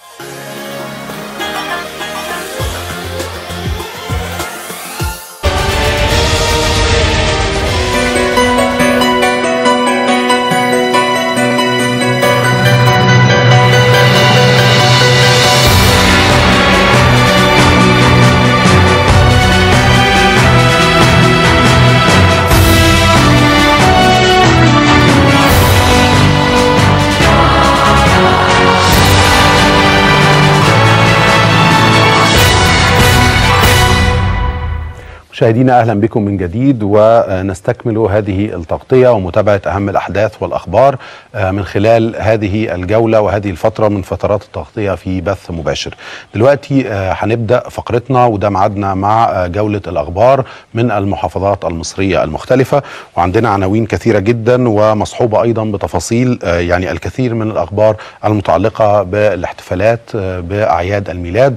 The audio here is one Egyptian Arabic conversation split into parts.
مشاهدينا اهلا بكم من جديد ونستكمل هذه التغطيه ومتابعه اهم الاحداث والاخبار من خلال هذه الجوله وهذه الفتره من فترات التغطيه في بث مباشر. دلوقتي هنبدا فقرتنا وده ميعادنا مع جوله الاخبار من المحافظات المصريه المختلفه وعندنا عناوين كثيره جدا ومصحوبه ايضا بتفاصيل يعني الكثير من الاخبار المتعلقه بالاحتفالات باعياد الميلاد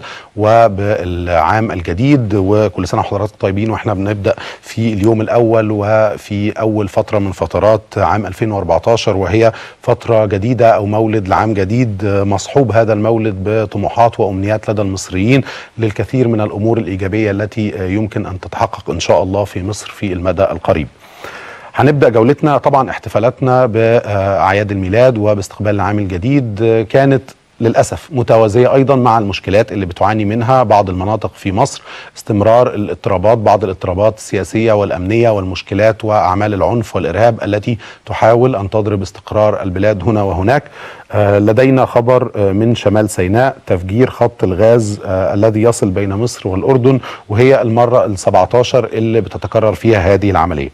وبالعام الجديد وكل سنه وحضراتكم طيبين واحنا بنبدا في اليوم الاول وفي اول فتره من فترات عام 2014 وهي فتره جديده او مولد لعام جديد مصحوب هذا المولد بطموحات وامنيات لدى المصريين للكثير من الامور الايجابيه التي يمكن ان تتحقق ان شاء الله في مصر في المدى القريب. هنبدا جولتنا طبعا احتفالاتنا باعياد الميلاد وباستقبال العام الجديد كانت للاسف متوازيه ايضا مع المشكلات اللي بتعاني منها بعض المناطق في مصر استمرار الاضطرابات بعض الاضطرابات السياسيه والامنيه والمشكلات واعمال العنف والارهاب التي تحاول ان تضرب استقرار البلاد هنا وهناك آه لدينا خبر آه من شمال سيناء تفجير خط الغاز آه الذي يصل بين مصر والاردن وهي المره ال17 اللي بتتكرر فيها هذه العمليه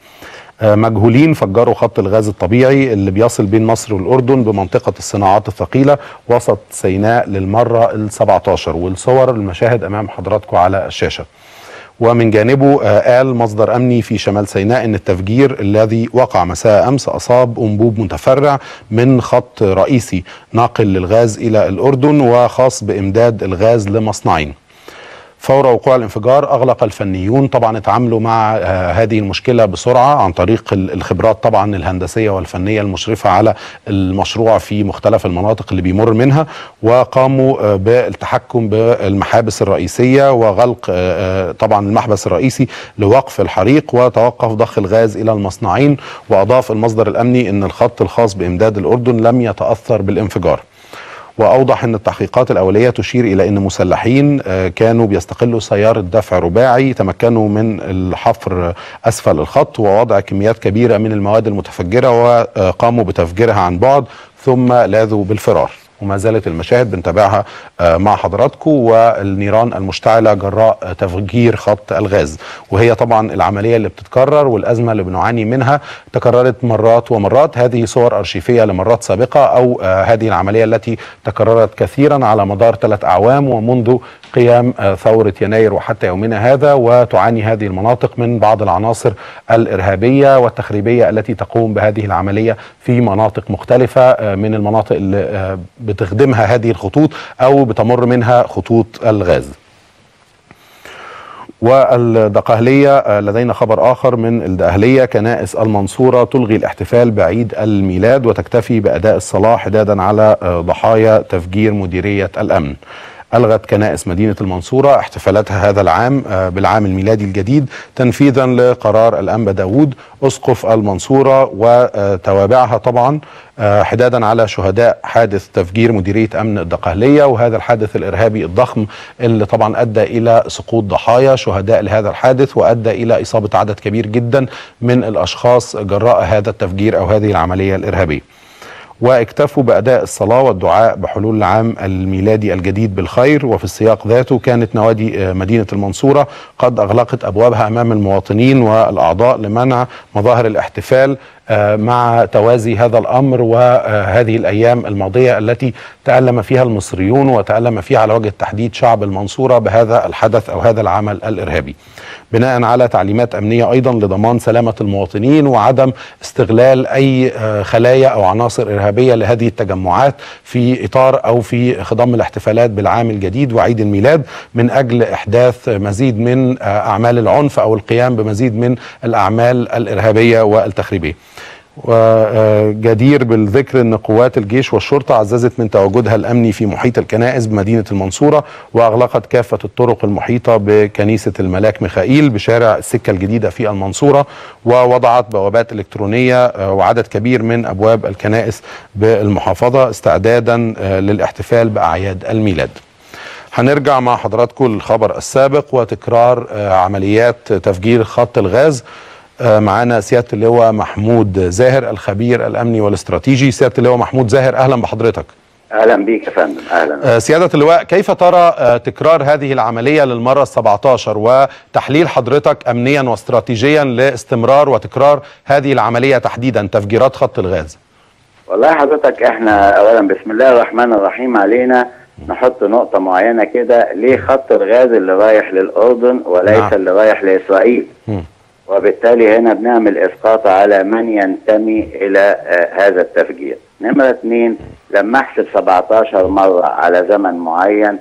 مجهولين فجروا خط الغاز الطبيعي اللي بيصل بين مصر والأردن بمنطقة الصناعات الثقيلة وسط سيناء للمرة ال17 والصور المشاهد أمام حضراتكم على الشاشة ومن جانبه قال مصدر أمني في شمال سيناء أن التفجير الذي وقع مساء أمس أصاب أنبوب متفرع من خط رئيسي ناقل للغاز إلى الأردن وخاص بإمداد الغاز لمصنعين فور وقوع الانفجار اغلق الفنيون طبعا اتعاملوا مع آه هذه المشكله بسرعه عن طريق الخبرات طبعا الهندسيه والفنيه المشرفه على المشروع في مختلف المناطق اللي بيمر منها وقاموا آه بالتحكم بالمحابس الرئيسيه وغلق آه طبعا المحبس الرئيسي لوقف الحريق وتوقف ضخ الغاز الى المصنعين واضاف المصدر الامني ان الخط الخاص بامداد الاردن لم يتاثر بالانفجار واوضح ان التحقيقات الاوليه تشير الى ان مسلحين كانوا بيستقلوا سياره دفع رباعي تمكنوا من الحفر اسفل الخط ووضع كميات كبيره من المواد المتفجره وقاموا بتفجيرها عن بعد ثم لاذوا بالفرار وما زالت المشاهد بنتابعها مع حضراتكم والنيران المشتعله جراء تفجير خط الغاز وهي طبعا العمليه اللي بتتكرر والازمه اللي بنعاني منها تكررت مرات ومرات هذه صور ارشيفيه لمرات سابقه او هذه العمليه التي تكررت كثيرا على مدار ثلاث اعوام ومنذ قيام ثوره يناير وحتى يومنا هذا وتعاني هذه المناطق من بعض العناصر الارهابيه والتخريبيه التي تقوم بهذه العمليه في مناطق مختلفه من المناطق اللي بتخدمها هذه الخطوط او بتمر منها خطوط الغاز. والدقهلية لدينا خبر آخر من الدقهلية كنائس المنصورة تلغي الاحتفال بعيد الميلاد وتكتفي بأداء الصلاة حدادا على ضحايا تفجير مديرية الأمن ألغت كنائس مدينة المنصورة احتفالاتها هذا العام بالعام الميلادي الجديد تنفيذا لقرار الأنبا داود أسقف المنصورة وتوابعها طبعا حدادا على شهداء حادث تفجير مديرية أمن الدقهلية وهذا الحادث الإرهابي الضخم اللي طبعا أدى إلى سقوط ضحايا شهداء لهذا الحادث وأدى إلى إصابة عدد كبير جدا من الأشخاص جراء هذا التفجير أو هذه العملية الإرهابية واكتفوا باداء الصلاه والدعاء بحلول العام الميلادي الجديد بالخير وفي السياق ذاته كانت نوادي مدينه المنصوره قد اغلقت ابوابها امام المواطنين والاعضاء لمنع مظاهر الاحتفال مع توازي هذا الامر وهذه الايام الماضيه التي تالم فيها المصريون وتالم فيها على وجه التحديد شعب المنصوره بهذا الحدث او هذا العمل الارهابي. بناء على تعليمات امنيه ايضا لضمان سلامه المواطنين وعدم استغلال اي خلايا او عناصر ارهابيه لهذه التجمعات في اطار او في خضم الاحتفالات بالعام الجديد وعيد الميلاد من اجل احداث مزيد من اعمال العنف او القيام بمزيد من الاعمال الارهابيه والتخريبيه. وجدير بالذكر ان قوات الجيش والشرطه عززت من تواجدها الامني في محيط الكنائس بمدينه المنصوره واغلقت كافه الطرق المحيطه بكنيسه الملاك ميخائيل بشارع السكه الجديده في المنصوره ووضعت بوابات الكترونيه وعدد كبير من ابواب الكنائس بالمحافظه استعدادا للاحتفال باعياد الميلاد. هنرجع مع حضراتكم للخبر السابق وتكرار عمليات تفجير خط الغاز معانا سياده اللواء محمود زاهر الخبير الامني والاستراتيجي سياده اللواء محمود زاهر اهلا بحضرتك اهلا بيك يا فندم اهلا سياده اللواء كيف ترى تكرار هذه العمليه للمره ال17 وتحليل حضرتك امنيا واستراتيجيا لاستمرار وتكرار هذه العمليه تحديدا تفجيرات خط الغاز والله حضرتك احنا اولا بسم الله الرحمن الرحيم علينا نحط نقطه معينه كده ليه خط الغاز اللي رايح للاردن وليس نعم. اللي رايح لاسرائيل م. وبالتالي هنا بنعمل اسقاط على من ينتمي الى آه هذا التفجير نمرة اثنين لما احسب 17 مرة على زمن معين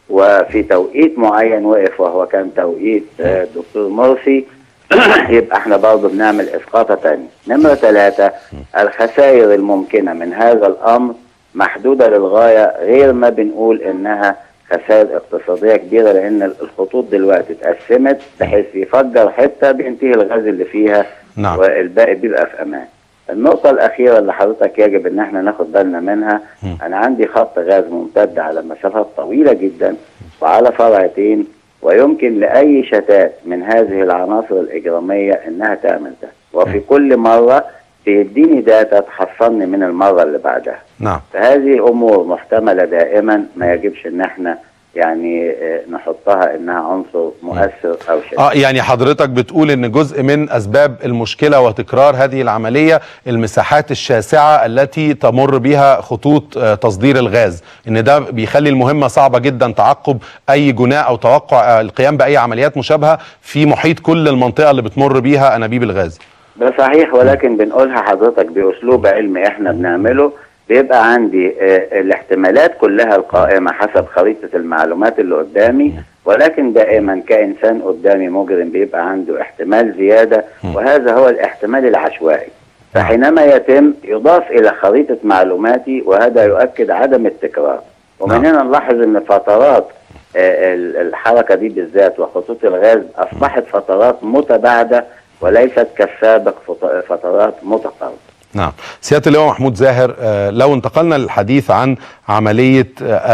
وفي توقيت معين وقف وهو كان توقيت آه دكتور مرسي يبقى احنا برضه بنعمل اسقاطة تانية نمرة ثلاثة الخسائر الممكنة من هذا الامر محدودة للغاية غير ما بنقول انها خسائر اقتصاديه كبيره لان الخطوط دلوقتي اتقسمت بحيث يفجر حته بينتهي الغاز اللي فيها نعم. والباقي بيبقى في امان. النقطة الأخيرة اللي حضرتك يجب إن احنا ناخد بالنا منها م. أنا عندي خط غاز ممتد على مسافات طويلة جدا وعلى فرعتين ويمكن لأي شتات من هذه العناصر الإجرامية إنها تعمل ده وفي كل مرة تديني داتا تحصلني من المرة اللي بعدها نعم فهذه امور محتمله دائما ما يجبش ان احنا يعني نحطها انها عنصر مؤثر او شيء اه يعني حضرتك بتقول ان جزء من اسباب المشكله وتكرار هذه العمليه المساحات الشاسعه التي تمر بها خطوط تصدير الغاز ان ده بيخلي المهمه صعبه جدا تعقب اي جناء او توقع القيام باي عمليات مشابهه في محيط كل المنطقه اللي بتمر بيها انابيب الغاز ده صحيح ولكن بنقولها حضرتك باسلوب علمي احنا بنعمله بيبقى عندي اه الاحتمالات كلها القائمة حسب خريطة المعلومات اللي قدامي ولكن دائما كإنسان قدامي مجرم بيبقى عنده احتمال زيادة وهذا هو الاحتمال العشوائي فحينما يتم يضاف إلى خريطة معلوماتي وهذا يؤكد عدم التكرار ومن هنا نلاحظ أن فترات اه الحركة دي بالذات وخطوط الغاز أصبحت فترات متباعدة وليست كالسابق فترات متقاربة نعم سياده اللواء محمود زاهر لو انتقلنا للحديث عن عمليه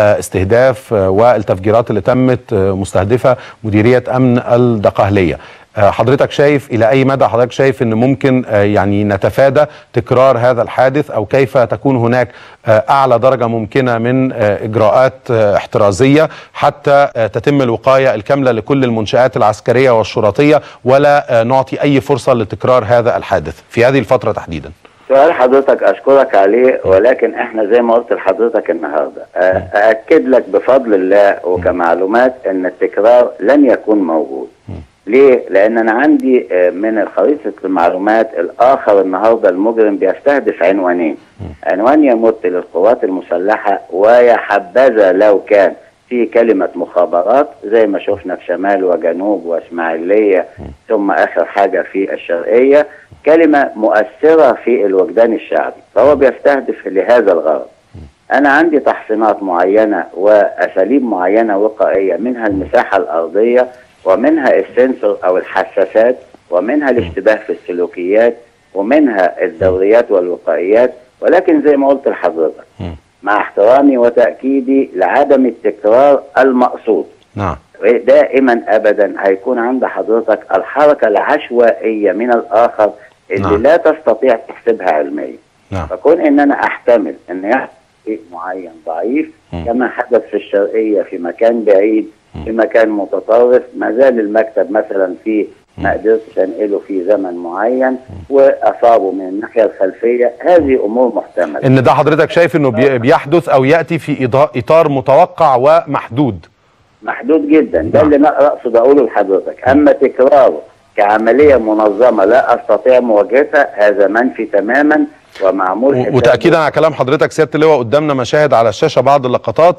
استهداف والتفجيرات اللي تمت مستهدفه مديريه امن الدقهليه حضرتك شايف الى اي مدى حضرتك شايف ان ممكن يعني نتفادى تكرار هذا الحادث او كيف تكون هناك اعلى درجه ممكنه من اجراءات احترازيه حتى تتم الوقايه الكامله لكل المنشات العسكريه والشرطيه ولا نعطي اي فرصه لتكرار هذا الحادث في هذه الفتره تحديدا سؤال حضرتك اشكرك عليه ولكن احنا زي ما قلت لحضرتك النهارده ااكد لك بفضل الله وكمعلومات ان التكرار لن يكون موجود ليه؟ لان انا عندي من خريطه المعلومات الاخر النهارده المجرم بيستهدف عنوانين عنوان يمت للقوات المسلحه ويا حبذا لو كان في كلمة مخابرات زي ما شفنا في شمال وجنوب واسماعيلية ثم آخر حاجة في الشرقية كلمة مؤثرة في الوجدان الشعبي فهو بيستهدف لهذا الغرض أنا عندي تحصينات معينة وأساليب معينة وقائية منها المساحة الأرضية ومنها السنسور أو الحساسات ومنها الاشتباه في السلوكيات ومنها الدوريات والوقائيات ولكن زي ما قلت لحضرتك مع احترامي وتأكيدي لعدم التكرار المقصود نعم دائما ابدا هيكون عند حضرتك الحركه العشوائيه من الاخر اللي نعم. لا تستطيع تحسبها علميا نعم فكون ان انا احتمل ان يحصل شيء معين ضعيف مم. كما حدث في الشرقيه في مكان بعيد في مكان متطرف ما زال المكتب مثلا في ما قدرتش انقله في زمن معين واصابه من الناحيه الخلفيه هذه امور محتمله ان ده حضرتك شايف انه بي- بيحدث او ياتي في إضاء- اطار متوقع ومحدود محدود جدا ده نعم. اللي انا اقصد اقوله لحضرتك اما تكراره كعمليه منظمه لا استطيع مواجهتها هذا منفي تماما ومعمول حسابه وتاكيدا على كلام حضرتك سياده اللواء قدامنا مشاهد على الشاشه بعض اللقطات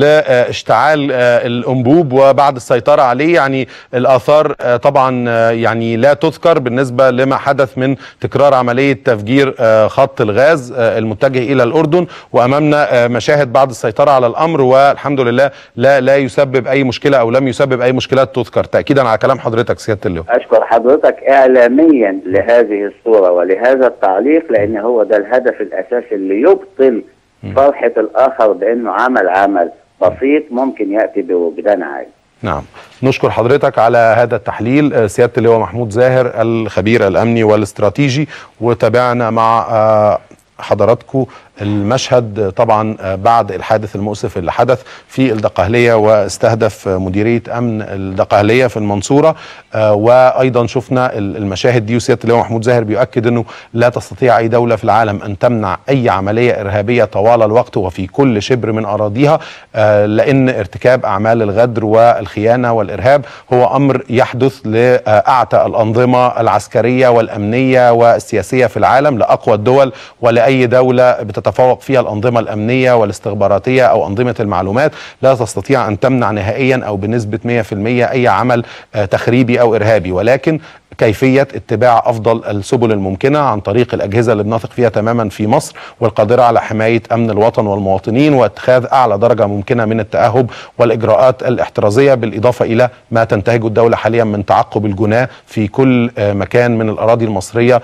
لاشتعال آه، الانبوب وبعد السيطره عليه يعني الاثار آه، طبعا آه، يعني لا تذكر بالنسبه لما حدث من تكرار عمليه تفجير آه، خط الغاز آه، المتجه الى الاردن وامامنا آه، مشاهد بعد السيطره على الامر والحمد لله لا لا يسبب اي مشكله او لم يسبب اي مشكلات تذكر تاكيدا على كلام حضرتك سياده اللواء أشكر حضرتك إعلاميا لهذه الصورة ولهذا التعليق لأن هو ده الهدف الأساسي اللي يبطل فرحة الآخر بأنه عمل عمل بسيط ممكن يأتي بوجدان عالي نعم نشكر حضرتك على هذا التحليل آه، سيادة اللواء محمود زاهر الخبير الأمني والاستراتيجي وتابعنا مع آه، حضراتكم المشهد طبعا آه، بعد الحادث المؤسف اللي حدث في الدقهلية واستهدف آه، مديرية أمن الدقهلية في المنصورة آه، وأيضا شفنا ال- المشاهد دي وسيادة اللواء محمود زاهر بيؤكد أنه لا تستطيع أي دولة في العالم أن تمنع أي عملية إرهابية طوال الوقت وفي كل شبر من أراضيها آه، لأن ارتكاب أعمال الغدر والخيانة والإرهاب هو أمر يحدث لأعتى الأنظمة العسكرية والأمنية والسياسية في العالم لأقوى الدول ولأي دولة بتتفوق فيها الأنظمة الأمنية والاستخباراتية أو أنظمة المعلومات لا تستطيع أن تمنع نهائيا أو بنسبة 100% أي عمل آه، تخريبي أو إرهابي ولكن كيفية اتباع أفضل السبل الممكنة عن طريق الأجهزة اللي بنثق فيها تماما في مصر والقادرة على حماية أمن الوطن والمواطنين واتخاذ أعلى درجة ممكنة من التأهب والإجراءات الاحترازية بالإضافة إلى ما تنتهج الدولة حاليا من تعقب الجناة في كل آه، مكان من الأراضي المصرية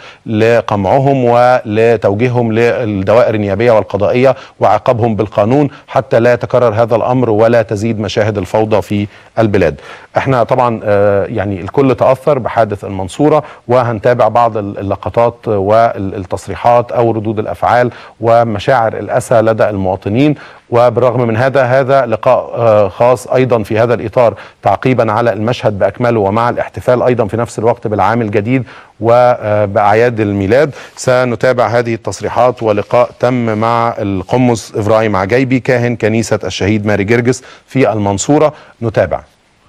لقمعهم ولتوجيههم للدوائر النيابية والقضائية وعقابهم بالقانون حتى لا يتكرر هذا الأمر ولا تزيد مشاهد الفوضى في البلاد احنا طبعا آه، يعني الكل تأثر بحادث المنصورة وهنتابع بعض اللقطات والتصريحات أو ردود الأفعال ومشاعر الأسى لدى المواطنين وبالرغم من هذا هذا لقاء آه، خاص ايضا في هذا الاطار تعقيبا على المشهد باكمله ومع الاحتفال ايضا في نفس الوقت بالعام الجديد وباعياد الميلاد سنتابع هذه التصريحات ولقاء تم مع القمص ابراهيم عجيبي كاهن كنيسه الشهيد ماري جرجس في المنصوره نتابع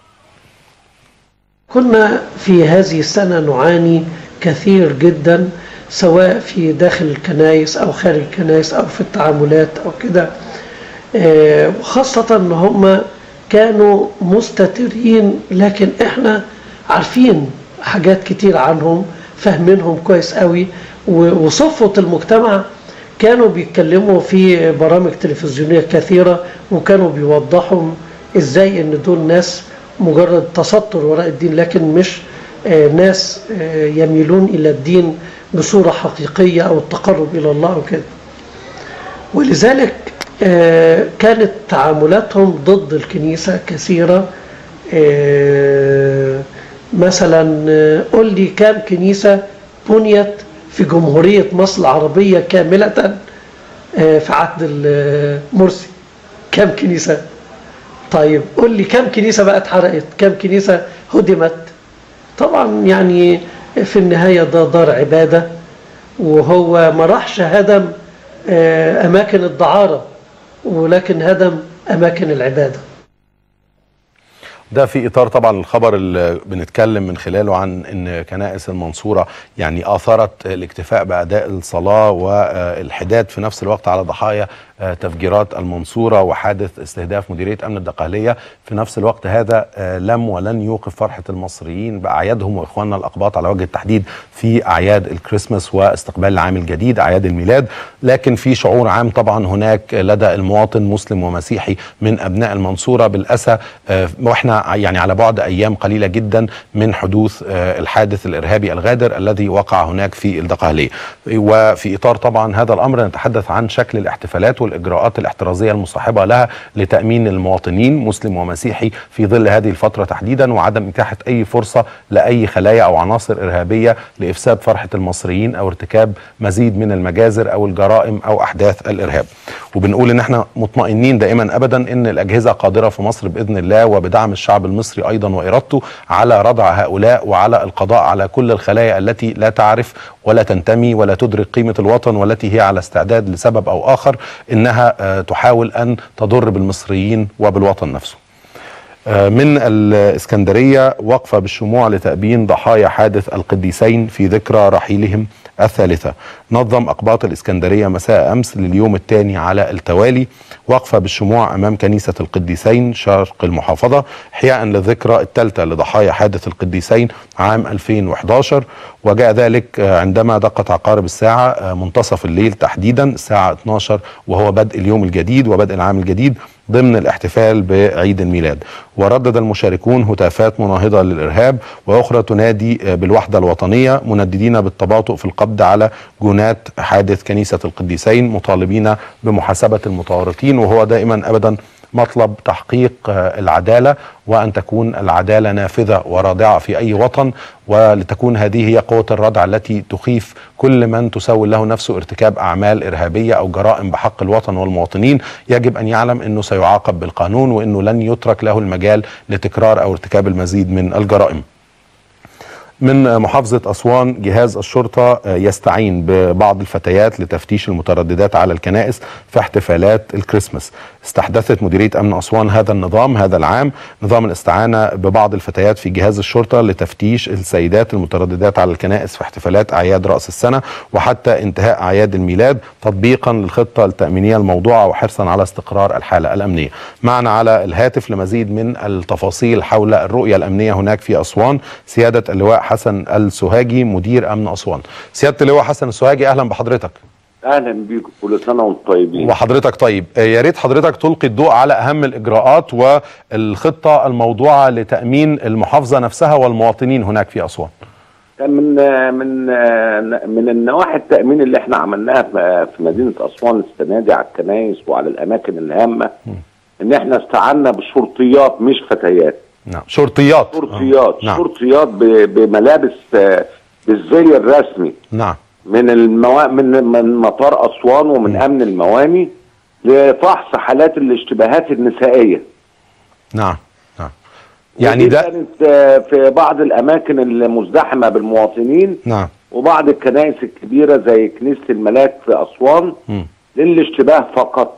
كنا في هذه السنة نعاني كثير جدا سواء في داخل الكنائس أو خارج الكنائس أو في التعاملات أو كده آه، وخاصة أن هم كانوا مستترين لكن إحنا عارفين حاجات كتير عنهم فاهمينهم كويس قوي و- وصفوة المجتمع كانوا بيتكلموا في برامج تلفزيونية كثيرة وكانوا بيوضحوا ازاي ان دول ناس مجرد تستر وراء الدين لكن مش آه، ناس آه، يميلون الى الدين بصورة حقيقية او التقرب الى الله او كده ولذلك آه، كانت تعاملاتهم ضد الكنيسة كثيرة آه، مثلا آه، قل لي كام كنيسة بنيت في جمهورية مصر العربية كاملة آه، في عهد ال- مرسي كام كنيسة طيب قل لي كام كنيسة بقى اتحرقت كام كنيسة هدمت طبعا يعني في النهاية ده دار عبادة وهو ما راحش هدم آه، أماكن الدعارة ولكن هدم أماكن العبادة ده في اطار طبعا الخبر اللي بنتكلم من خلاله عن ان كنائس المنصوره يعني اثرت الاكتفاء باداء الصلاه والحداد في نفس الوقت على ضحايا آه، تفجيرات المنصوره وحادث استهداف مديريه امن الدقهليه في نفس الوقت هذا آه، لم ولن يوقف فرحه المصريين باعيادهم واخواننا الاقباط على وجه التحديد في اعياد الكريسماس واستقبال العام الجديد اعياد الميلاد لكن في شعور عام طبعا هناك لدى المواطن مسلم ومسيحي من ابناء المنصوره بالاسى آه، واحنا يعني على بعد ايام قليله جدا من حدوث آه، الحادث الارهابي الغادر الذي وقع هناك في الدقهليه وفي اطار طبعا هذا الامر نتحدث عن شكل الاحتفالات والاجراءات الاحترازيه المصاحبه لها لتامين المواطنين مسلم ومسيحي في ظل هذه الفتره تحديدا وعدم اتاحه اي فرصه لاي خلايا او عناصر ارهابيه لافساد فرحه المصريين او ارتكاب مزيد من المجازر او الجرائم او احداث الارهاب وبنقول ان احنا مطمئنين دائما ابدا ان الاجهزه قادره في مصر باذن الله وبدعم الشعب المصري ايضا وارادته على ردع هؤلاء وعلى القضاء على كل الخلايا التي لا تعرف ولا تنتمي ولا تدرك قيمه الوطن والتي هي على استعداد لسبب او اخر انها آه، تحاول ان تضر بالمصريين وبالوطن نفسه. آه، من الإسكندرية وقفة بالشموع لتأبين ضحايا حادث القديسين في ذكرى رحيلهم الثالثة نظم أقباط الإسكندرية مساء أمس لليوم الثاني على التوالي وقفة بالشموع أمام كنيسة القديسين شرق المحافظة إحياء للذكرى الثالثة لضحايا حادث القديسين عام 2011 وجاء ذلك عندما دقت عقارب الساعة منتصف الليل تحديدا الساعة 12 وهو بدء اليوم الجديد وبدء العام الجديد ضمن الاحتفال بعيد الميلاد وردد المشاركون هتافات مناهضة للإرهاب وأخرى تنادي بالوحدة الوطنية منددين بالتباطؤ في القبض على جنات حادث كنيسة القديسين مطالبين بمحاسبة المتورطين وهو دائما أبدا مطلب تحقيق العدالة وأن تكون العدالة نافذة ورادعة في أي وطن ولتكون هذه هي قوة الردع التي تخيف كل من تسول له نفسه ارتكاب أعمال إرهابية أو جرائم بحق الوطن والمواطنين يجب أن يعلم أنه سيعاقب بالقانون وأنه لن يترك له المجال لتكرار أو ارتكاب المزيد من الجرائم من محافظة أسوان جهاز الشرطة يستعين ببعض الفتيات لتفتيش المترددات على الكنائس في احتفالات الكريسماس استحدثت مديرية أمن أسوان هذا النظام هذا العام نظام الاستعانة ببعض الفتيات في جهاز الشرطة لتفتيش السيدات المترددات على الكنائس في احتفالات أعياد رأس السنة وحتى انتهاء أعياد الميلاد تطبيقا للخطة التأمينية الموضوعة وحرصا على استقرار الحالة الأمنية معنا على الهاتف لمزيد من التفاصيل حول الرؤية الأمنية هناك في أسوان سيادة اللواء حسن السوهاجي مدير امن اسوان سياده اللواء حسن السوهاجي اهلا بحضرتك اهلا بيكم كل سنه وانتم طيبين وحضرتك طيب يا ريت حضرتك تلقي الضوء على اهم الاجراءات والخطه الموضوعه لتامين المحافظه نفسها والمواطنين هناك في اسوان من من من النواحي التامين اللي احنا عملناها في مدينه اسوان السنه دي على الكنايس وعلى الاماكن الهامه ان احنا استعنا بشرطيات مش فتيات نعم شرطيات شرطيات آه. نعم. شرطيات بملابس بالزي الرسمي نعم من الموا... من من مطار اسوان ومن م. امن المواني لفحص حالات الاشتباهات النسائيه نعم نعم يعني ده كانت في بعض الاماكن المزدحمه بالمواطنين نعم وبعض الكنائس الكبيره زي كنيسه الملاك في اسوان م. للاشتباه فقط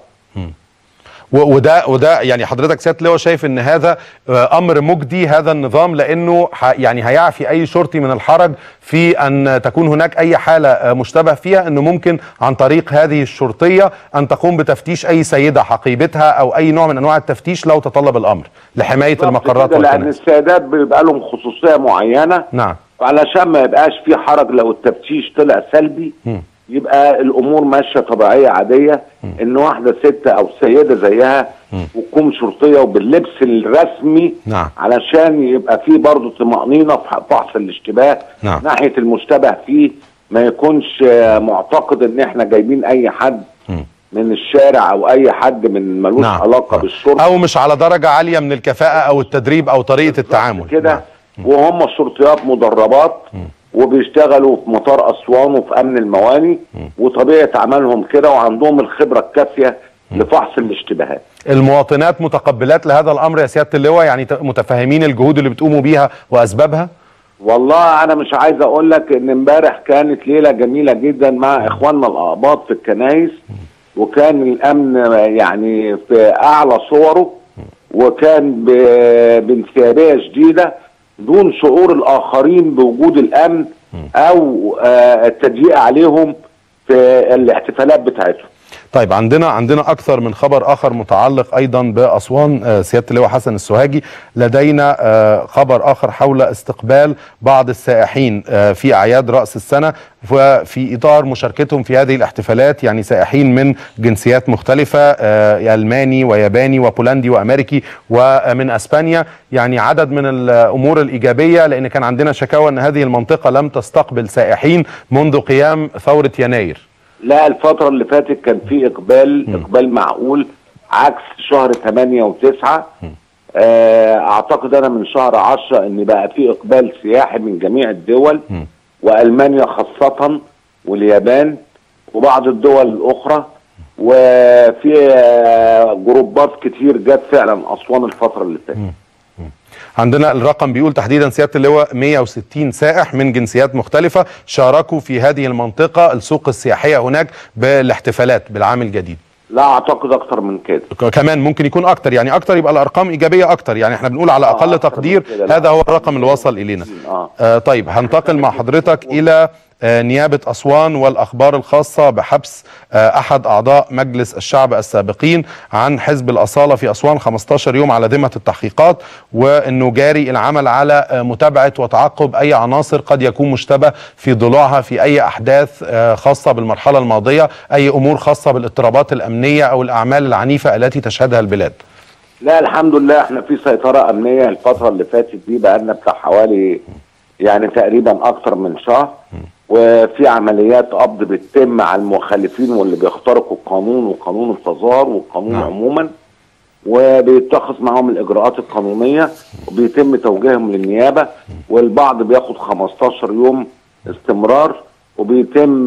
وده وده يعني حضرتك سياده اللواء شايف ان هذا امر مجدي هذا النظام لانه يعني هيعفي اي شرطي من الحرج في ان تكون هناك اي حاله مشتبه فيها انه ممكن عن طريق هذه الشرطيه ان تقوم بتفتيش اي سيده حقيبتها او اي نوع من انواع التفتيش لو تطلب الامر لحمايه المقرات لان السيدات بيبقى لهم خصوصيه معينه نعم علشان ما يبقاش في حرج لو التفتيش طلع سلبي م. يبقى الامور ماشيه طبيعيه عاديه م. ان واحده ست او سيده زيها وتكون شرطيه وباللبس الرسمي نعم. علشان يبقى في برضه طمانينه في فحص الاشتباه نعم. ناحيه المشتبه فيه ما يكونش معتقد ان احنا جايبين اي حد م. من الشارع او اي حد من ملوش نعم. علاقه نعم. بالشرطه او مش على درجه عاليه من الكفاءه او التدريب او طريقه التعامل كده نعم. وهم شرطيات مدربات م. وبيشتغلوا في مطار اسوان وفي امن المواني وطبيعه عملهم كده وعندهم الخبره الكافيه لفحص الاشتباهات. المواطنات متقبلات لهذا الامر يا سياده اللواء يعني متفاهمين الجهود اللي بتقوموا بيها واسبابها؟ والله انا مش عايز اقول لك ان امبارح كانت ليله جميله جدا مع اخواننا الاقباط في الكنايس وكان الامن يعني في اعلى صوره وكان بانسيابيه شديده دون شعور الاخرين بوجود الامن او التضييق عليهم في الاحتفالات بتاعتهم طيب عندنا عندنا اكثر من خبر اخر متعلق ايضا باسوان سياده اللواء حسن السوهاجي لدينا خبر اخر حول استقبال بعض السائحين في اعياد راس السنه وفي اطار مشاركتهم في هذه الاحتفالات يعني سائحين من جنسيات مختلفه الماني وياباني وبولندي وامريكي ومن اسبانيا يعني عدد من الامور الايجابيه لان كان عندنا شكاوى ان هذه المنطقه لم تستقبل سائحين منذ قيام ثوره يناير لا الفترة اللي فاتت كان في إقبال م. إقبال معقول عكس شهر 8 و9 آه أعتقد أنا من شهر 10 إن بقى في إقبال سياحي من جميع الدول م. وألمانيا خاصة واليابان وبعض الدول الأخرى وفي آه جروبات كتير جت فعلا أسوان الفترة اللي فاتت عندنا الرقم بيقول تحديدا سياده اللواء 160 سائح من جنسيات مختلفه شاركوا في هذه المنطقه السوق السياحيه هناك بالاحتفالات بالعام الجديد لا اعتقد اكتر من كده كمان ممكن يكون اكتر يعني اكتر يبقى الارقام ايجابيه اكتر يعني احنا بنقول على اقل آه تقدير هذا هو الرقم اللي وصل الينا آه. آه طيب هنتقل مع حضرتك الى آه، نيابة أسوان والأخبار الخاصة بحبس آه، أحد أعضاء مجلس الشعب السابقين عن حزب الأصالة في أسوان 15 يوم على ذمة التحقيقات وأنه جاري العمل على آه، متابعة وتعقب أي عناصر قد يكون مشتبه في ضلوعها في أي أحداث آه، خاصة بالمرحلة الماضية أي أمور خاصة بالاضطرابات الأمنية أو الأعمال العنيفة التي تشهدها البلاد لا الحمد لله احنا في سيطرة أمنية الفترة اللي فاتت دي بقالنا بتاع حوالي يعني تقريبا أكتر من شهر وفي عمليات قبض بتتم على المخالفين واللي بيخترقوا القانون وقانون التظاهر والقانون نعم. نعم. عموما وبيتخذ معاهم الإجراءات القانونية وبيتم توجيههم للنيابة والبعض بياخد 15 يوم استمرار وبيتم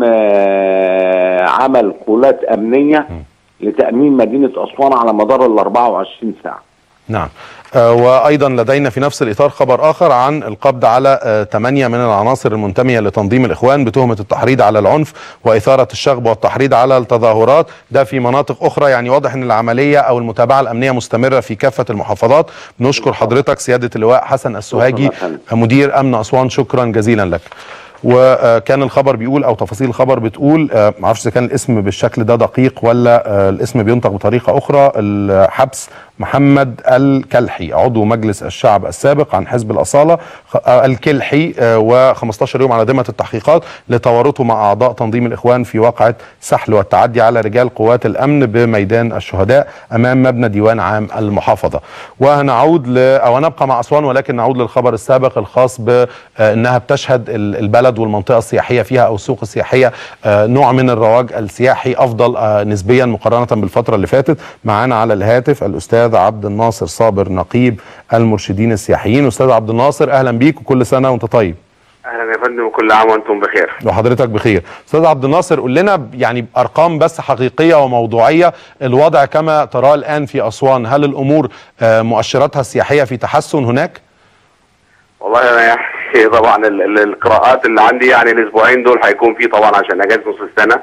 آه، عمل قولات أمنية لتأمين مدينة أسوان على مدار ال 24 ساعة نعم آه، وأيضا لدينا في نفس الإطار خبر آخر عن القبض على آه، ثمانية من العناصر المنتمية لتنظيم الإخوان بتهمة التحريض على العنف وإثارة الشغب والتحريض على التظاهرات ده في مناطق أخرى يعني واضح أن العملية أو المتابعة الأمنية مستمرة في كافة المحافظات نشكر حضرتك سيادة اللواء حسن السوهاجي شكراً يا فندم. مدير أمن أسوان شكرا جزيلا لك وكان الخبر بيقول او تفاصيل الخبر بتقول آه، معرفش اذا كان الاسم بالشكل ده دقيق ولا آه، الاسم بينطق بطريقه اخرى الحبس محمد الكلحي عضو مجلس الشعب السابق عن حزب الاصاله خ- آه، الكلحي و15 يوم على ذمه التحقيقات لتورطه مع اعضاء تنظيم الاخوان في واقعه سحل والتعدي على رجال قوات الامن بميدان الشهداء امام مبنى ديوان عام المحافظه وهنعود ل او نبقى مع اسوان ولكن نعود للخبر السابق الخاص بانها بتشهد ال- البلد والمنطقه السياحيه فيها او السوق السياحيه آه، نوع من الرواج السياحي افضل آه، نسبيا مقارنه بالفتره اللي فاتت معانا على الهاتف الاستاذ عبد الناصر صابر نقيب المرشدين السياحيين استاذ عبد الناصر اهلا بيك وكل سنه وانت طيب اهلا يا فندم وكل عام وانتم بخير وحضرتك بخير استاذ عبد الناصر قول لنا ب- يعني ارقام بس حقيقيه وموضوعيه الوضع كما تراه الان في اسوان هل الامور آه، مؤشراتها السياحيه في تحسن هناك والله انا يعني طبعا ال- ال- القراءات اللي عندي يعني الاسبوعين دول هيكون في طبعا عشان اجازه نص السنه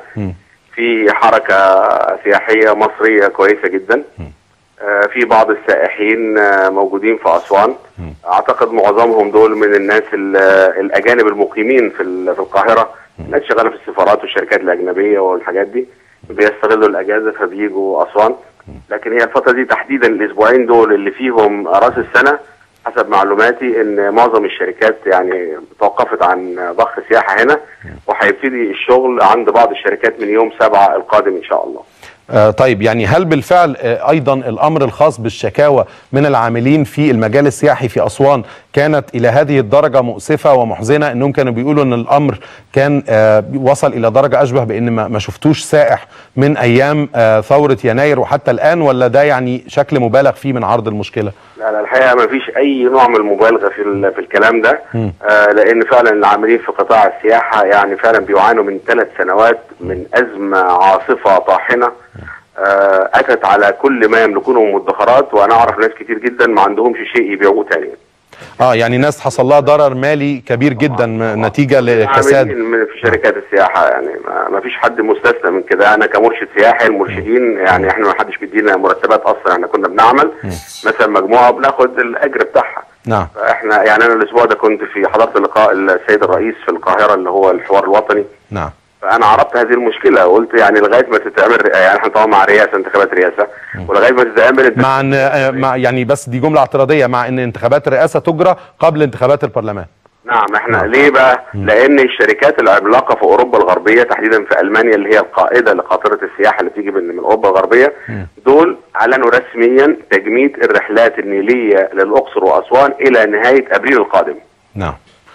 في حركه سياحيه مصريه كويسه جدا آه، في بعض السائحين آه، موجودين في اسوان اعتقد معظمهم دول من الناس ال- الاجانب المقيمين في ال- في القاهره الناس شغاله في السفارات والشركات الاجنبيه والحاجات دي بيستغلوا الاجازه فبيجوا اسوان لكن هي الفتره دي تحديدا الاسبوعين دول اللي فيهم راس السنه حسب معلوماتي ان معظم الشركات يعني توقفت عن ضخ سياحه هنا وهيبتدي الشغل عند بعض الشركات من يوم سبعة القادم ان شاء الله آه، طيب يعني هل بالفعل آه، ايضا الامر الخاص بالشكاوى من العاملين في المجال السياحي في اسوان كانت الى هذه الدرجه مؤسفه ومحزنه انهم كانوا بيقولوا ان الامر كان آه، وصل الى درجه اشبه بان ما ما شفتوش سائح من ايام آه، ثوره يناير وحتى الان ولا ده يعني شكل مبالغ فيه من عرض المشكله؟ لا لا الحقيقه ما فيش اي نوع من المبالغه في ال- في الكلام ده آه لان فعلا العاملين في قطاع السياحه يعني فعلا بيعانوا من ثلاث سنوات من ازمه عاصفه طاحنه آه اتت على كل ما يملكونه من مدخرات وانا اعرف ناس كتير جدا ما عندهمش شيء يبيعوه تاني اه يعني ناس حصل لها ضرر مالي كبير جدا م- نتيجه لكساد عاملين من في شركات السياحه يعني ما, ما فيش حد مستثنى من كده انا كمرشد سياحي المرشدين يعني احنا ما حدش بيدينا مرتبات اصلا احنا كنا بنعمل مثلا مجموعه بناخد الاجر بتاعها نعم احنا يعني انا الاسبوع ده كنت في حضرت لقاء السيد الرئيس في القاهره اللي هو الحوار الوطني نعم فانا عرضت هذه المشكله وقلت يعني لغايه ما تتعمل يعني احنا طبعا مع رئاسه انتخابات رئاسه ولغايه ما تتعمل انت مع ان آه، مع يعني بس دي جمله اعتراضيه مع ان انتخابات الرئاسه تجرى قبل انتخابات البرلمان نعم احنا ليه بقى؟ لان الشركات العملاقه في اوروبا الغربيه تحديدا في المانيا اللي هي القائده لقاطره السياحه اللي بتيجي من من اوروبا الغربيه دول اعلنوا رسميا تجميد الرحلات النيليه للاقصر واسوان الى نهايه ابريل القادم. نعم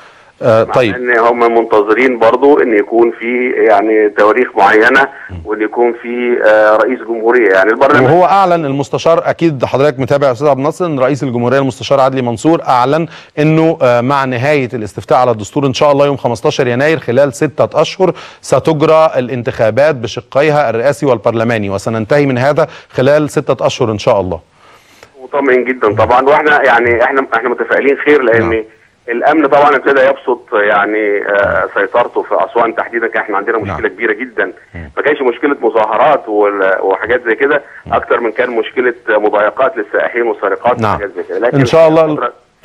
آه طيب ان هم منتظرين برضو ان يكون في يعني تواريخ معينه وان يكون في آه، رئيس جمهوريه يعني البرلمان وهو اعلن المستشار اكيد حضرتك متابع يا استاذ عبد الناصر ان رئيس الجمهوريه المستشار عدلي منصور اعلن انه آه، مع نهايه الاستفتاء على الدستور ان شاء الله يوم 15 يناير خلال ستة اشهر ستجرى الانتخابات بشقيها الرئاسي والبرلماني وسننتهي من هذا خلال ستة اشهر ان شاء الله مطمئن جدا طبعا واحنا يعني احنا احنا متفائلين خير لان نعم. الامن طبعا ابتدى يبسط يعني آه، سيطرته في اسوان تحديدا كان احنا عندنا مشكله نعم. كبيره جدا ما كانش مشكله مظاهرات وال- وحاجات زي كده اكتر من كان مشكله مضايقات للسائحين والسرقات نعم وحاجات زي كده لكن ان شاء الله الفترة-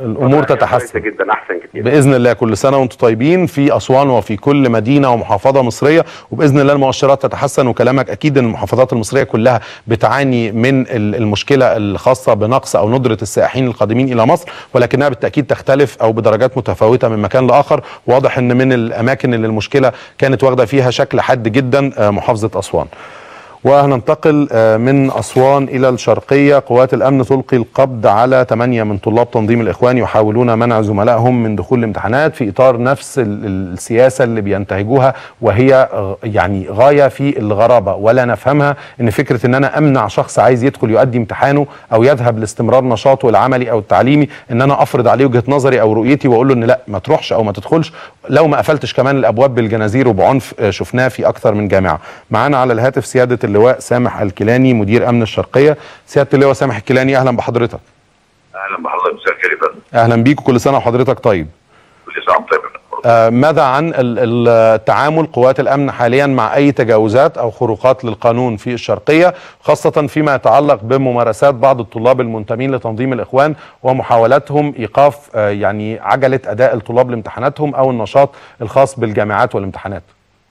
الامور كويسة تتحسن جدا احسن كتير باذن الله كل سنه وانتم طيبين في اسوان وفي كل مدينه ومحافظه مصريه وباذن الله المؤشرات تتحسن وكلامك اكيد ان المحافظات المصريه كلها بتعاني من ال- المشكله الخاصه بنقص او ندره السائحين القادمين الى مصر ولكنها بالتاكيد تختلف او بدرجات متفاوته من مكان لاخر واضح ان من الاماكن اللي المشكله كانت واخده فيها شكل حاد جدا آه، محافظه اسوان وهننتقل آه، من أسوان إلى الشرقية قوات الأمن تلقي القبض على ثمانية من طلاب تنظيم الإخوان يحاولون منع زملائهم من دخول الامتحانات في إطار نفس ال- ال- السياسة اللي بينتهجوها وهي آه، يعني غاية في الغرابة ولا نفهمها إن فكرة إن أنا أمنع شخص عايز يدخل يؤدي امتحانه أو يذهب لاستمرار نشاطه العملي أو التعليمي إن أنا أفرض عليه وجهة نظري أو رؤيتي وأقول له إن لا ما تروحش أو ما تدخلش لو ما قفلتش كمان الأبواب بالجنازير وبعنف آه، شفناه في أكثر من جامعة معانا على الهاتف سيادة اللواء سامح الكيلاني مدير أمن الشرقية سيادة اللواء سامح الكيلاني أهلا بحضرتك اهلا بحضرتك مساء الخير يا فندم أهلا بيك وكل سنة وحضرتك طيب كل سنه وانت طيب يا فندم. آه، ماذا عن ال- ال- التعامل قوات الأمن حاليا مع أي تجاوزات أو خروقات للقانون في الشرقية خاصة فيما يتعلق بممارسات بعض الطلاب المنتمين لتنظيم الإخوان ومحاولتهم إيقاف آه، يعني عجلة أداء الطلاب لامتحاناتهم أو النشاط الخاص بالجامعات والامتحانات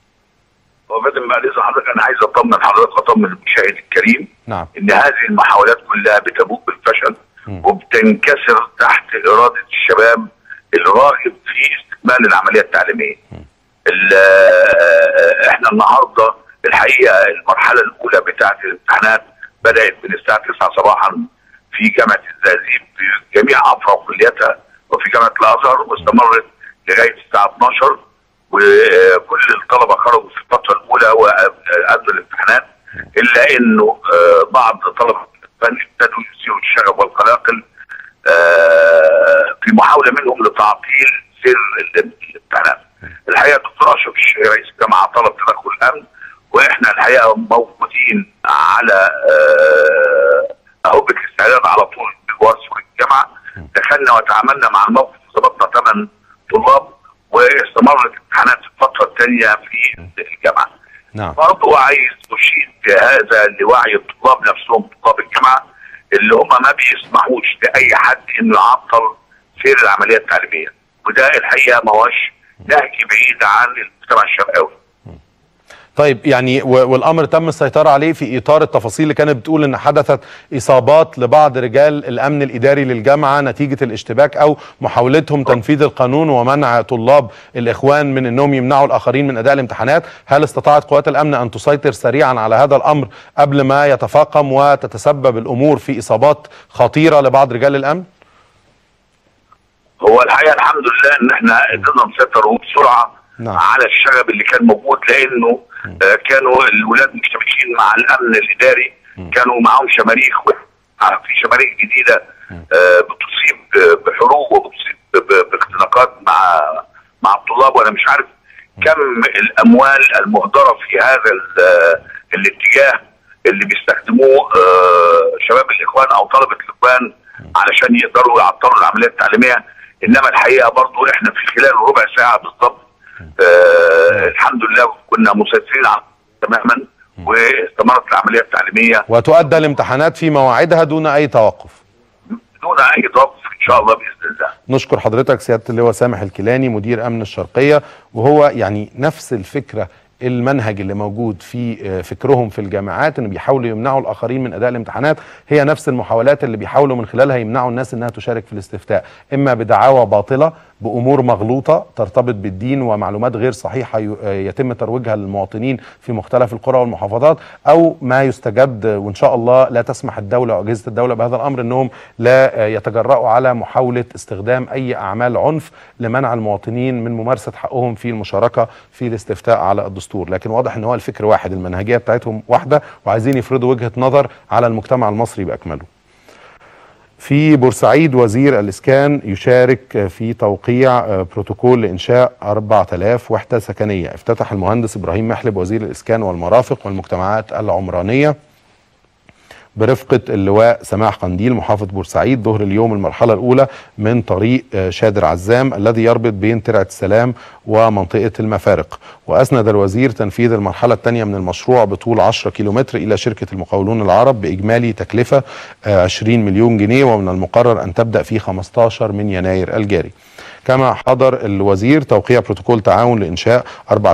هو فندم بعد اذن حضرتك انا عايز اطمن حضرتك واطمن المشاهد الكريم نعم ان هذه المحاولات كلها بتبوء بالفشل وبتنكسر تحت اراده الشباب الراغب في استكمال العمليه التعليميه. ال- آه، احنا النهارده الحقيقه المرحله الاولى بتاعه الامتحانات بدات من الساعه 9 صباحا في جامعه الزقازيق في جميع افرع كلياتها وفي جامعه الازهر واستمرت لغايه الساعه 12 وكل الطلبه خرجوا في الفتره الاولى وادوا الامتحانات الا انه آه، بعض طلبه الفن ابتدوا يثيروا الشغب والقلاقل آه، في محاوله منهم لتعطيل سير ال- الامتحانات. الحقيقه الدكتور اشرف الشهري رئيس الجامعه طلب تدخل الامن واحنا الحقيقه موجودين على آه، اهبه الاستعداد على طول بجوار سور الجامعه دخلنا وتعاملنا مع الموقف ضبطنا ثمان طلاب واستمرت الامتحانات في الفتره الثانيه في الجامعه. نعم برضه عايز اشيد هذا لوعي الطلاب نفسهم طلاب الجامعه اللي هم ما بيسمحوش لاي حد انه يعطل سير العمليه التعليميه وده الحقيقه ما هوش نهج بعيد عن المجتمع الشرقاوي طيب يعني و- والامر تم السيطره عليه في اطار التفاصيل اللي كانت بتقول ان حدثت اصابات لبعض رجال الامن الاداري للجامعه نتيجه الاشتباك او محاولتهم تنفيذ القانون ومنع طلاب الاخوان من انهم يمنعوا الاخرين من اداء الامتحانات، هل استطاعت قوات الامن ان تسيطر سريعا على هذا الامر قبل ما يتفاقم وتتسبب الامور في اصابات خطيره لبعض رجال الامن؟ هو الحقيقه الحمد لله ان احنا قدرنا نسيطر بسرعه نعم. على الشغب اللي كان موجود لانه آه كانوا الولاد مشتبكين مع الامن الاداري كانوا معاهم شماريخ و- في شماريخ جديده آه بتصيب آه، بحروق وبتصيب ب- باختناقات مع مع الطلاب وانا مش عارف كم الاموال المهدره في هذا ال- الاتجاه اللي بيستخدموه آه، شباب الاخوان او طلبه الاخوان علشان يقدروا يعطلوا العمليه التعليميه انما الحقيقه برضو احنا في خلال ربع ساعه بالضبط آه الحمد لله كنا مسيطرين على تماما واستمرت العمليه التعليميه وتؤدى الامتحانات في مواعيدها دون اي توقف. دون اي توقف ان شاء الله باذن الله نشكر حضرتك سياده اللواء سامح الكيلاني مدير امن الشرقيه وهو يعني نفس الفكره المنهج اللي موجود في آه، فكرهم في الجامعات ان بيحاولوا يمنعوا الاخرين من اداء الامتحانات هي نفس المحاولات اللي بيحاولوا من خلالها يمنعوا الناس انها تشارك في الاستفتاء اما بدعاوى باطله بامور مغلوطه ترتبط بالدين ومعلومات غير صحيحه ي- آه، يتم ترويجها للمواطنين في مختلف القرى والمحافظات او ما يستجد آه، وان شاء الله لا تسمح الدوله او اجهزه الدوله بهذا الامر انهم لا آه، يتجرؤوا على محاوله استخدام اي اعمال عنف لمنع المواطنين من ممارسه حقهم في المشاركه في الاستفتاء على الدستور لكن واضح ان هو الفكر واحد المنهجيه بتاعتهم واحده وعايزين يفرضوا وجهه نظر على المجتمع المصري باكمله في بورسعيد وزير الإسكان يشارك في توقيع آه، بروتوكول لإنشاء 4000 وحدة سكنية افتتح المهندس إبراهيم محلب وزير الإسكان والمرافق والمجتمعات العمرانية برفقة اللواء سماح قنديل محافظ بورسعيد ظهر اليوم المرحلة الأولى من طريق آه، شادر عزام الذي يربط بين ترعة السلام ومنطقة المفارق وأسند الوزير تنفيذ المرحلة الثانية من المشروع بطول 10 كيلومتر إلى شركة المقاولون العرب بإجمالي تكلفة آه، 20 مليون جنيه ومن المقرر أن تبدأ في 15 من يناير الجاري كما حضر الوزير توقيع بروتوكول تعاون لإنشاء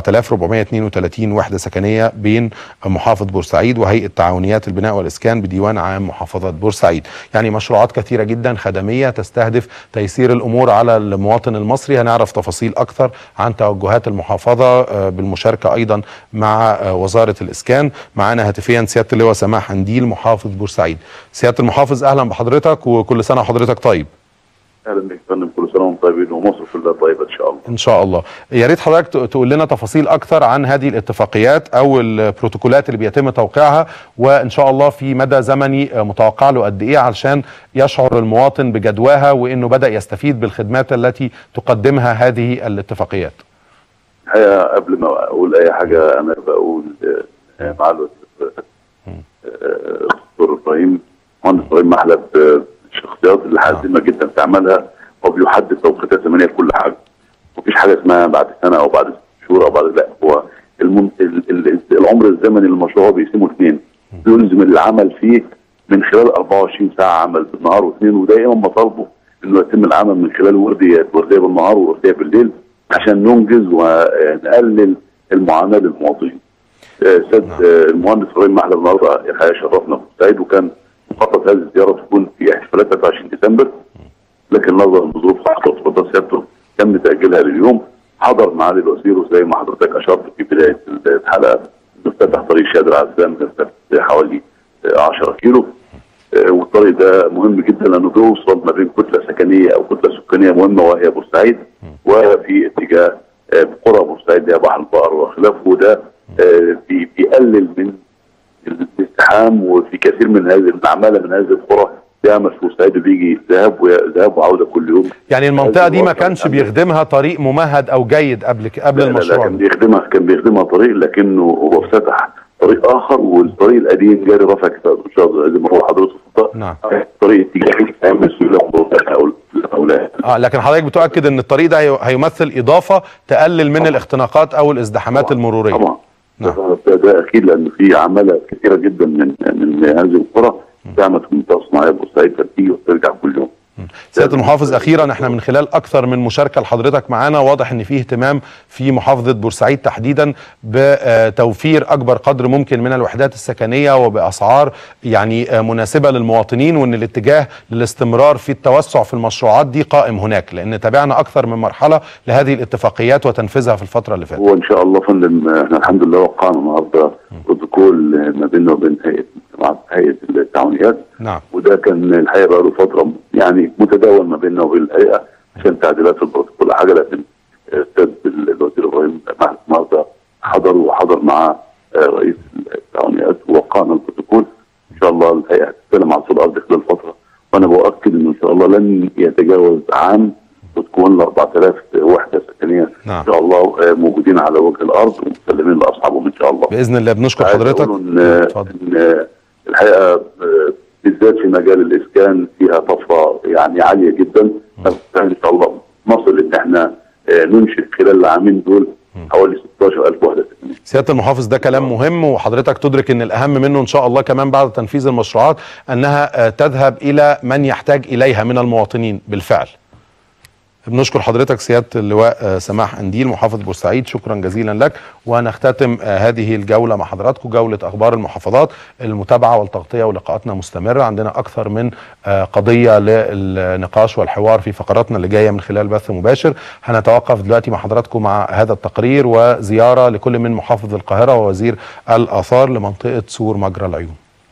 4432 وحدة سكنية بين محافظ بورسعيد وهيئة تعاونيات البناء والإسكان بديوان عام محافظة بورسعيد يعني مشروعات كثيرة جدا خدمية تستهدف تيسير الأمور على المواطن المصري هنعرف تفاصيل أكثر عن توجهات المحافظة آه، بالمشاركة أيضا مع آه، وزارة الإسكان معنا هاتفيا سيادة اللواء سماح هنديل محافظ بورسعيد سيادة المحافظ أهلا بحضرتك وكل سنة وحضرتك طيب اهلا بك يا فندم كل سنه وانتم طيبين ومصر كلها طيبه ان شاء الله ان شاء الله يا ريت حضرتك ت- تقول لنا تفاصيل اكثر عن هذه الاتفاقيات او البروتوكولات اللي بيتم توقيعها وان شاء الله في مدى زمني آه، متوقع له قد ايه علشان يشعر المواطن بجدواها وانه بدا يستفيد بالخدمات التي تقدمها هذه الاتفاقيات الحقيقه قبل ما اقول اي حاجه انا بقول آه، مع الوزير آه، الدكتور ابراهيم مهندس ابراهيم محلب آه، الشخصيات اللي حازمه جدا في عملها هو بيحدد توقيتات زمنيه لكل حاجه مفيش حاجه اسمها بعد سنه او بعد ست شهور او بعد لا هو المن... ال... ال... العمر الزمني للمشروع بيقسمه اثنين بيلزم العمل فيه من خلال 24 ساعه عمل بالنهار واثنين ودائما مطالبه انه يتم العمل من خلال ورديات ورديه بالنهار وورديه بالليل عشان ننجز ونقلل المعاناه للمواطنين. آه، سيد آه، المهندس ابراهيم محلب النهارده الحقيقه شرفنا في بورسعيد وكان مخطط هذه الزياره تكون في احتفالات 23 ديسمبر لكن نظرا لظروف خاصه وتفضل سيادته تم تاجيلها لليوم حضر معالي الوزير وزي ما حضرتك اشرت في بدايه الحلقه نفتتح طريق شادر عزام مسافه حوالي آه، 10 كيلو آه، والطريق ده مهم جدا لانه بيوصل ما بين كتله سكنيه او كتله سكانيه مهمه وهي بورسعيد وفي اتجاه آه، قرى بورسعيد اللي هي بحر البقر وخلافه وده آه، بي- بيقلل من الازدحام وفي كثير من هذه العماله من هذه القرى بيعمل في بورسعيد وبيجي ذهاب وذهاب وعوده كل يوم يعني المنطقه دي ما كانش بيخدمها طريق ممهد او جيد قبل ك- قبل لا لا, لا المشروع كان ده. بيخدمها كان بيخدمها طريق لكنه هو افتتح طريق اخر والطريق القديم جاري رفع كفاءة ان شاء الله زي ما هو حضرتك اتفضلت. نعم. طريق اتجاهي هيعمل سيوله هؤلاء اه لكن حضرتك بتؤكد ان الطريق ده هي- هيمثل اضافه تقلل من الاختناقات او الازدحامات المروريه طبعا نعم. ده, ده اكيد لان في عماله كثيره جدا من من هذه القرى تعمل في منطقه صناعيه بورسعيد فتيجي وترجع كل يوم سياده المحافظ اخيرا احنا من خلال اكثر من مشاركه لحضرتك معانا واضح ان فيه اهتمام في محافظه بورسعيد تحديدا بتوفير اكبر قدر ممكن من الوحدات السكنيه وباسعار يعني آه، مناسبه للمواطنين وان الاتجاه للاستمرار في التوسع في المشروعات دي قائم هناك لان تابعنا اكثر من مرحله لهذه الاتفاقيات وتنفيذها في الفتره اللي فاتت هو ان شاء الله فندم احنا الحمد لله وقعنا النهارده بروتوكول ما بيننا وبين هيئه مع هيئه التعاونيات نعم وده كان الحقيقه بقى له فتره يعني متداول ما بيننا وبين الهيئه عشان تعديلات في البروتوكول حاجه لكن استاذ الوزير ابراهيم محمد النهارده حضر وحضر مع آه، رئيس التعاونيات ووقعنا البروتوكول ان شاء الله الهيئه هتستلم على طول الارض خلال فتره وانا باكد انه ان شاء الله لن يتجاوز عام وتكون ال 4000 وحده سكنيه نعم. ان شاء الله آه، موجودين على وجه الارض ومسلمين لاصحابهم ان شاء الله باذن الله بنشكر عايز حضرتك أقول ان اتفضل ان الحقيقه آه، بالذات في مجال الاسكان فيها طفره يعني عاليه جدا ان شاء الله نصل ان احنا آه، ننشئ خلال العامين دول حوالي 16000 وحده سكنيه سياده المحافظ ده كلام مهم وحضرتك تدرك ان الاهم منه ان شاء الله كمان بعد تنفيذ المشروعات انها آه، تذهب الى من يحتاج اليها من المواطنين بالفعل بنشكر حضرتك سياده اللواء آه، سماح انديل محافظ بورسعيد شكرا جزيلا لك ونختتم آه، هذه الجوله مع حضراتكم جوله اخبار المحافظات المتابعه والتغطيه ولقاءاتنا مستمره عندنا اكثر من آه، قضيه للنقاش والحوار في فقراتنا اللي جايه من خلال بث مباشر هنتوقف دلوقتي مع حضراتكم مع هذا التقرير وزياره لكل من محافظ القاهره ووزير الاثار لمنطقه سور مجرى العيون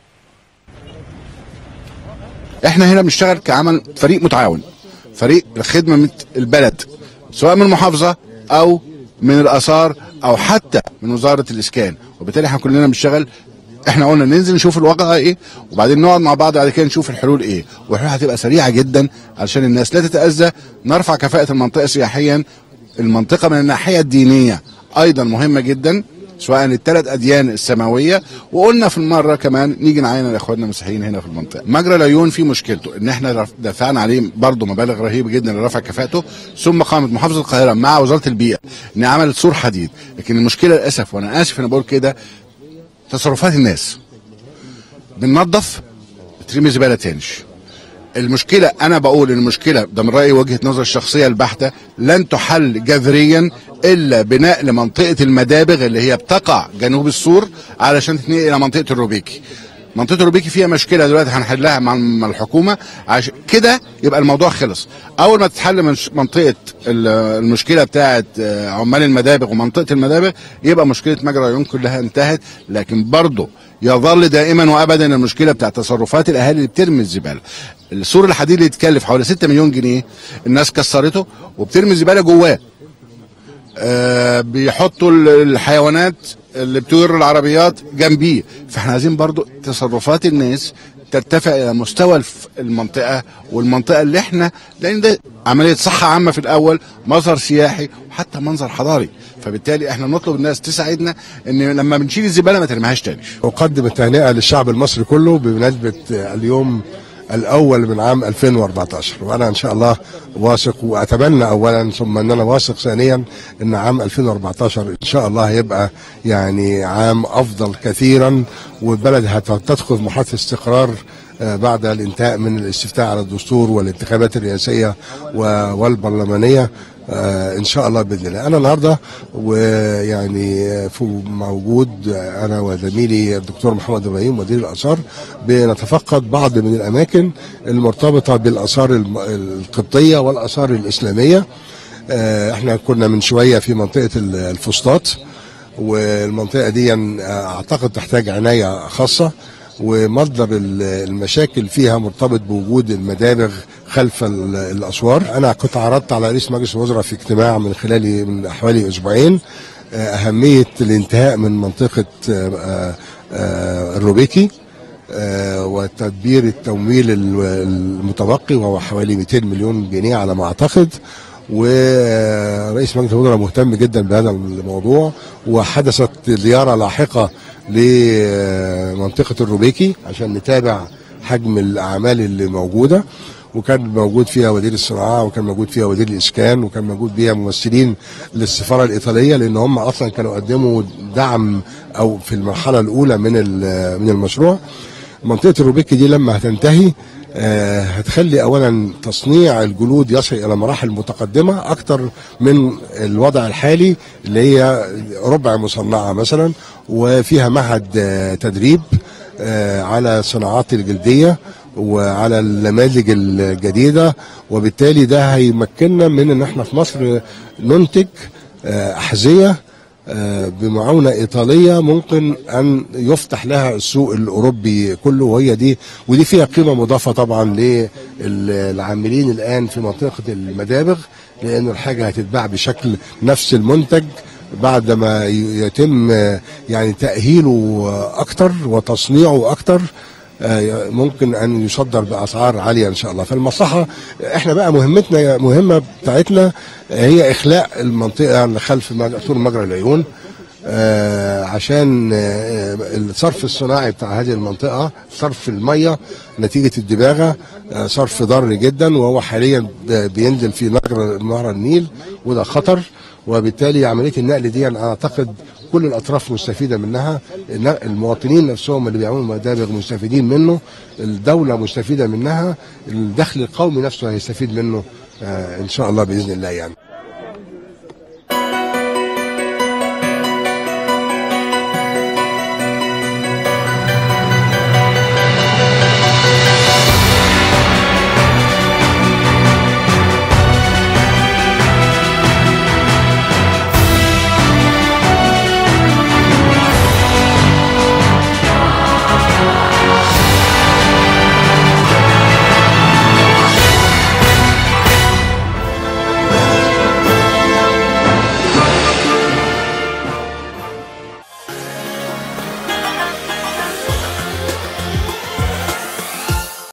احنا هنا بنشتغل كعمل فريق متعاون فريق لخدمة البلد سواء من المحافظة او من الاثار او حتى من وزارة الاسكان وبالتالي احنا كلنا بنشتغل احنا قلنا ننزل نشوف الواقع ايه وبعدين نقعد مع بعض بعد كده نشوف الحلول ايه والحلول هتبقى سريعه جدا علشان الناس لا تتاذى نرفع كفاءه المنطقه سياحيا المنطقه من الناحيه الدينيه ايضا مهمه جدا سواء الثلاث اديان السماويه وقلنا في المره كمان نيجي نعين اخواننا المسيحيين هنا في المنطقه مجرى العيون فيه مشكلته ان احنا رف- دفعنا عليه برضه مبالغ رهيبه جدا لرفع كفاءته ثم قامت محافظه القاهره مع وزاره البيئه ان عملت سور حديد لكن المشكله للاسف وانا اسف انا بقول كده تصرفات الناس بننظف بترمي زباله تاني المشكلة أنا بقول إن المشكلة ده من رأيي وجهة نظر الشخصية البحتة لن تحل جذريا إلا بنقل منطقة المدابغ اللي هي بتقع جنوب السور علشان تتنقل إلى منطقة الروبيكي. منطقة الروبيكي فيها مشكلة دلوقتي هنحلها مع مع الحكومة عشان كده يبقى الموضوع خلص. أول ما تتحل منش- منطقة ال- المشكلة بتاعة آه، عمال المدابغ ومنطقة المدابغ يبقى مشكلة مجرى العيون كلها انتهت لكن برضه يظل دائما وابدا المشكله بتاع تصرفات الاهالي اللي بترمي الزباله. السور الحديد اللي يتكلف حوالي 6 مليون جنيه الناس كسرته وبترمي الزباله جواه. آه بيحطوا ال- الحيوانات اللي بتور العربيات جنبيه فاحنا عايزين برضو تصرفات الناس ترتفع الى مستوى الف- المنطقه والمنطقه اللي احنا لان ده عمليه صحه عامه في الاول مظهر سياحي وحتى منظر حضاري فبالتالي احنا بنطلب الناس تساعدنا ان لما بنشيل الزباله ما ترميهاش تاني أقدم التهنئة للشعب المصري كله بمناسبة اليوم الأول من عام 2014 وأنا إن شاء الله واثق وأتمنى أولا ثم أن أنا واثق ثانيا أن عام 2014 إن شاء الله هيبقى يعني عام أفضل كثيرا والبلد هتدخل في مرحلة استقرار آه، بعد الانتهاء من الاستفتاء على الدستور والانتخابات الرئاسية و- والبرلمانية آه، ان شاء الله باذن الله انا النهارده ويعني آه، في موجود آه، انا وزميلي الدكتور محمد ابراهيم مدير الاثار بنتفقد بعض من الاماكن المرتبطه بالاثار الم- القبطيه والاثار الاسلاميه آه، احنا كنا من شويه في منطقه ال- الفسطاط والمنطقه دي آه، اعتقد تحتاج عنايه خاصه ومصدر ال- المشاكل فيها مرتبط بوجود المدابغ خلف ال- الاسوار انا كنت عرضت على رئيس مجلس الوزراء في اجتماع من خلال من حوالي اسبوعين آه، اهميه الانتهاء من منطقه آه، آه، آه، الروبيكي آه، وتدبير التمويل ال- المتبقي وهو حوالي 200 مليون جنيه على ما اعتقد ورئيس مجلس الوزراء مهتم جدا بهذا الموضوع وحدثت زياره لاحقه لمنطقه الروبيكي عشان نتابع حجم الاعمال اللي موجوده وكان موجود فيها وزير الصناعه وكان موجود فيها وزير الاسكان وكان موجود فيها ممثلين للسفاره الايطاليه لان هم اصلا كانوا قدموا دعم او في المرحله الاولى من ال- من المشروع منطقه الروبيكي دي لما هتنتهي آه، هتخلي اولا تصنيع الجلود يصل الى مراحل متقدمه اكتر من الوضع الحالي اللي هي ربع مصنعه مثلا وفيها معهد آه، تدريب آه، على صناعات الجلديه وعلى النماذج الجديده وبالتالي ده هيمكننا من ان احنا في مصر ننتج آه، احذيه آه، بمعاونه ايطاليه ممكن ان يفتح لها السوق الاوروبي كله وهي دي ودي فيها قيمه مضافه طبعا للعاملين الان في منطقه المدابغ لان الحاجه هتتباع بشكل نفس المنتج بعد ما ي- يتم آه، يعني تاهيله آه، اكتر وتصنيعه اكتر آه، ممكن ان يصدر باسعار عاليه ان شاء الله فالمصلحه احنا بقى مهمتنا مهمه بتاعتنا هي اخلاء المنطقه اللي خلف مج- سور مجرى العيون آه، عشان آه، الصرف الصناعي بتاع هذه المنطقه صرف الميه نتيجه الدباغه آه، صرف ضار جدا وهو حاليا ب- بينزل في نهر نهر النيل وده خطر وبالتالي عمليه النقل دي انا اعتقد كل الاطراف مستفيده منها الن- المواطنين نفسهم اللي بيعملوا مدابغ مستفيدين منه الدوله مستفيده منها الدخل القومي نفسه هيستفيد منه آه ان شاء الله باذن الله يعني